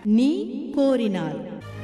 நீ கோரினாய்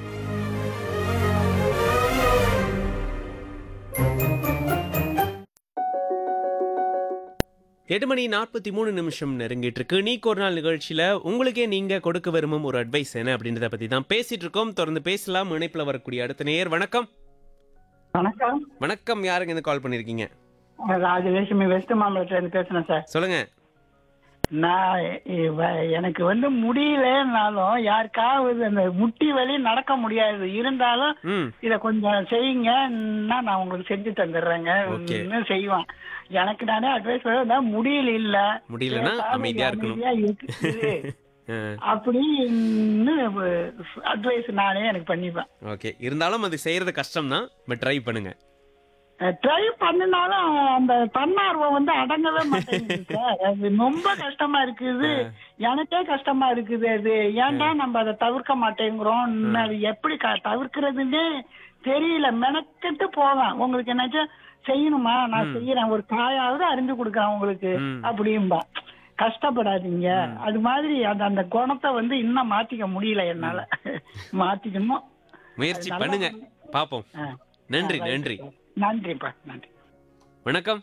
எட்டு மணி நாற்பத்தி மூணு நிமிஷம் நெருங்கிட்டு இருக்கு நீ ஒரு நாள் நிகழ்ச்சியில உங்களுக்கே நீங்க கொடுக்க விரும்பும் ஒரு அட்வைஸ் என்ன அப்படின்றத பத்தி தான் பேசிட்டு இருக்கோம் தொடர்ந்து பேசலாம் இணைப்புல வரக்கூடிய அடுத்த நேயர் வணக்கம் வணக்கம் வணக்கம் யாருங்க இந்த கால் பண்ணிருக்கீங்க ராஜலட்சுமி வெஸ்ட் மாம்பலத்துல இருந்து பேசுறேன் சார் சொல்லுங்க நான் இவ- எனக்கு வந்து முடியலன்னாலும் யாருக்காவது அந்த முட்டி வலி நடக்க முடியாது இருந்தாலும் ம் இத கொஞ்சம் செய்யுங்கன்னா நான் உங்களுக்கு செஞ்சு தந்துடுறேங்க Okay. இன்னும் செய்வேன் எனக்கு நானே அட்வைஸ் பண்ண முடியல இல்ல முடியலன்னா ஏதாவது அமைதியா இருக்கணும். அமைதியா இருக்குது ஆ, அப்படின்னு அட்வைஸ் நானே எனக்கு பண்ணிப்பேன் ஓகே இருந்தாலும் அது செய்யறது கஷ்டம் தான் பட் ட்ரை பண்ணுங்க ட்ரை பண்ணினாலும் அந்த தன்னார்வம் வந்து அடங்கவே மாட்டேங்குது சார் அது ரொம்ப கஷ்டமா இருக்குது எனக்கே கஷ்டமா இருக்குது அது ஏன்டா நம்ம அதை தவிர்க்க மாட்டேங்கிறோம் இன்னும் அது எப்படி க- தவிர்க்கிறதுன்னே தெரியல மெனக்கெட்டு போவேன் உங்களுக்கு என்னாச்சும் செய்யணுமா நான் செய்யறேன் ஒரு காயாவது அறிஞ்சு கொடுக்குறேன் உங்களுக்கு ம். அப்படிம்பா கஷ்டப்படாதீங்க அது மாதிரி அந்த அந்த குணத்தை வந்து இன்னும் மாத்திக்க முடியல என்னால மாத்திக்கணும் முயற்சி அது நல்லா பண்ணுங்க பாப்போம் ஆ. நன்றி ஆ, right. நன்றி நன்றிப்பா நன்றி வணக்கம்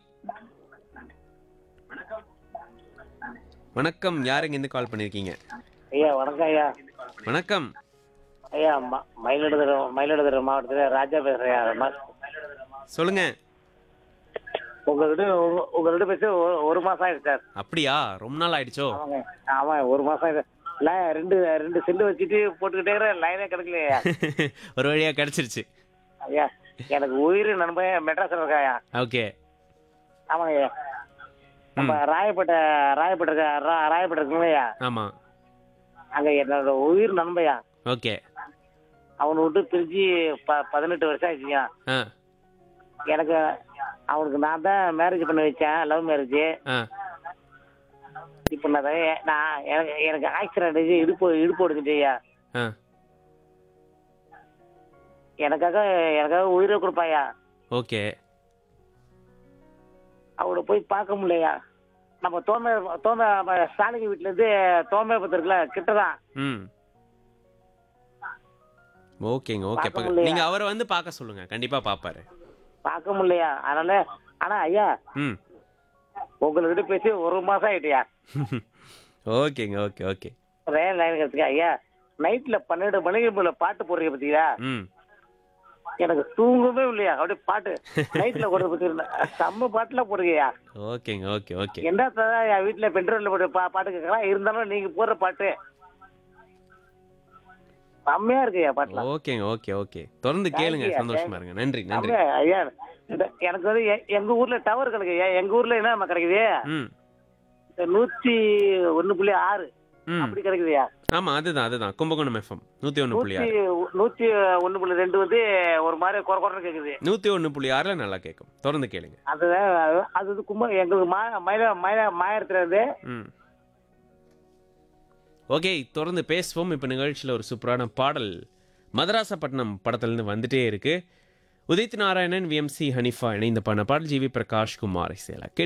வணக்கம் யாருங்க இருந்து கால் பண்ணிருக்கீங்க ஐயா வணக்கம் ஐயா வணக்கம் ஐயா ம- மயிலாடுதுறை மயிலாடுதுறை மாவட்டத்தில் ராஜா பேசுறேன் ஐயா ரமாஸ் சொல்லுங்க உங்ககிட்ட உங்க- உங்ககிட்ட பேசி ஒரு- ஒரு மாசம் ஆயிடுச்சு சார் அப்படியா ரொம்ப நாள் ஆயிடுச்சோ ஆமாங்க ஆமா ஒரு மாசம் ஆயிடுச்சு லை ரெண்டு ரெண்டு செல்லு வச்சுட்டு போட்டுக்கிட்டே இருக்கிறேன் லைனே கிடைக்கலையா ஒரு வழியா கிடைச்சிருச்சு ஐயா எனக்கு உயிர் நண்பன் மெட்ராஸ்ல இருக்காயா ஓகே ஆமாங்க ஐயா நம்ம ராயப்பேட்டை ராயப்பேட்டை இருக்கா ரா- ராயப்பேட்டை இருக்குங்கய்யா ஆமா அங்க என்னோட உயிர் நண்பையா ஓகே அவனை விட்டு பிரிஞ்சு ப பதினெட்டு வருஷம் ஆயிடுச்சுங்க ஆ எனக்கு அவனுக்கு நான் தான் மேரேஜ் பண்ணி வச்சேன் லவ் மேரேஜ் ஆ இப்போ நான் அதை- நான் எனக்கு எனக்கு ஆக்சிடென்ட் ஆகி இடுப்பு இடுப்பு ஒடுக்குச்சு ஐயா ஆ எனக்காக எனக்காக உயிரை கொடுப்பாயா ஓகே அவளை போய் பார்க்க முடியலையா நம்ம தோமை தோமை ஸ்டாலின் வீட்டுல இருந்து தோமைபுரத்து இருக்குல்ல கிட்டதான் ம் ஓகேங்க ஓகே பார்க்க முடியலையா? நீங்க அவரை வந்து பார்க்க சொல்லுங்க கண்டிப்பா பாப்பாரு பார்க்க முடியலையா அதனால ஆனா ஐயா ம் உங்கள்கிட்ட பேசி ஒரு மாசம் ஆயிட்டியா ஓகேங்க ஓகே ஓகே ரேன் லைன் கிடைச்சிக்க ஐயா நைட்ல பன்னெண்டு மணிக்கு போல பாட்டு போடுறீங்க பார்த்தீங்களா ம் எனக்கு தூங்கவே இல்லையா அப்படியே பாட்டு நைட்ல போடுறது பத்தி செம்ம பாட்டுல போடுங்கய்யா ஓகேங்க ஓகே ஓகே என்ன தான் என் வீட்டுல பெட்ரோல்ல போட்டு பா பாட்டு கேட்கலாம் இருந்தாலும் நீங்க போடுற பாட்டு செம்மையா இருக்குயா பாட்டுலாம் ஓகேங்க ஓகே ஓகே தொடர்ந்து கேளுங்க Thank you, சந்தோஷமா இருங்க நன்றி நன்றி செம்மையா, ஐயா இந்த- எனக்கு வந்து எ- எங்க ஊர்ல டவர் கிடைக்குது எங்க ஊர்ல என்ன நம்ம கிடைக்குது ம் இந்த நூத்தி ஒண்ணு புள்ளி ஆறு ம் அப்படி கிடைக்குதுயா ஆமா அதுதான் அதுதான் கும்பகோணம் எஃப்எம் நூத்தி ஒன்று புள்ளி நூத்தி ஆறு நூத்தி ஒண்ணு புள்ளி ரெண்டு வந்து ஒரு மாதிரி குறை குறை கேக்குது நூத்தி ஒன்று புள்ளி ஆறுல நல்லா கேட்கும் தொடர்ந்து கேளுங்க அதுதான் அது வந்து கும்ப எங்களுக்கு மா மயில மயில மாயத்துல இருந்து ம் ஓகே தொடர்ந்து பேசுவோம் இப்போ நிகழ்ச்சியில் ஒரு சூப்பரான பாடல் மதராசப்பட்டினம் படத்துலேருந்து வந்துட்டே இருக்கு உதித் நாராயணன் விஎம்சி ஹனிஃபா இணைந்த பண்ண பாடல் ஜிவி பிரகாஷ் குமார் இசையில கேட்டு